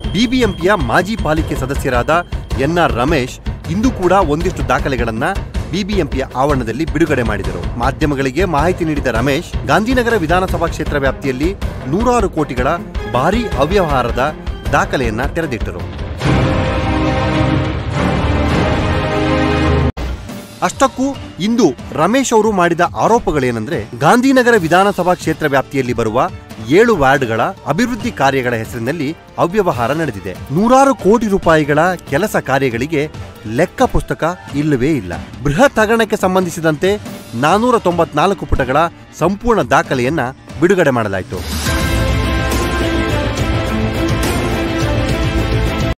ಬಿಬಿಎಂಪಿಯ ಮಾಜಿ ಪಾಲಿಕೆ ಸದಸ್ಯರಾದ ಎನ್ಆರ್ ರಮೇಶ್ ಇಂದು ಕೂಡ ಒಂದಿಷ್ಟು ದಾಖಲೆಗಳನ್ನ ಬಿಬಿಎಂಪಿಯ ಆವರಣದಲ್ಲಿ ಬಿಡುಗಡೆ ಮಾಡಿದರು ಮಾಧ್ಯಮಗಳಿಗೆ ಮಾಹಿತಿ ನೀಡಿದ ರಮೇಶ್ ಗಾಂಧಿನಗರ ವಿಧಾನಸಭಾ ಕ್ಷೇತ್ರ ವ್ಯಾಪ್ತಿಯಲ್ಲಿ ನೂರಾರು ಕೋಟಿಗಳ ಭಾರೀ ಅವ್ಯವಹಾರದ ದಾಖಲೆಯನ್ನ ತೆರೆದಿಟ್ಟರು ಅಷ್ಟಕ್ಕೂ ಇಂದು ರಮೇಶ್ ಅವರು ಮಾಡಿದ ಆರೋಪಗಳೇನೆಂದ್ರೆ ಗಾಂಧಿನಗರ ವಿಧಾನಸಭಾ ಕ್ಷೇತ್ರ ವ್ಯಾಪ್ತಿಯಲ್ಲಿ ಬರುವ ಏಳು ವಾರ್ಡ್ಗಳ ಅಭಿವೃದ್ಧಿ ಕಾರ್ಯಗಳ ಹೆಸರಿನಲ್ಲಿ ಅವ್ಯವಹಾರ ನಡೆದಿದೆ ನೂರಾರು ಕೋಟಿ ರೂಪಾಯಿಗಳ ಕೆಲಸ ಕಾರ್ಯಗಳಿಗೆ ಲೆಕ್ಕ ಪುಸ್ತಕ ಇಲ್ಲವೇ ಇಲ್ಲ ಬೃಹತ್ ಹಗರಣಕ್ಕೆ ಸಂಬಂಧಿಸಿದಂತೆ ನಾನೂರ ತೊಂಬತ್ನಾಲ್ಕು ಪುಟಗಳ ಸಂಪೂರ್ಣ ದಾಖಲೆಯನ್ನ ಬಿಡುಗಡೆ ಮಾಡಲಾಯಿತು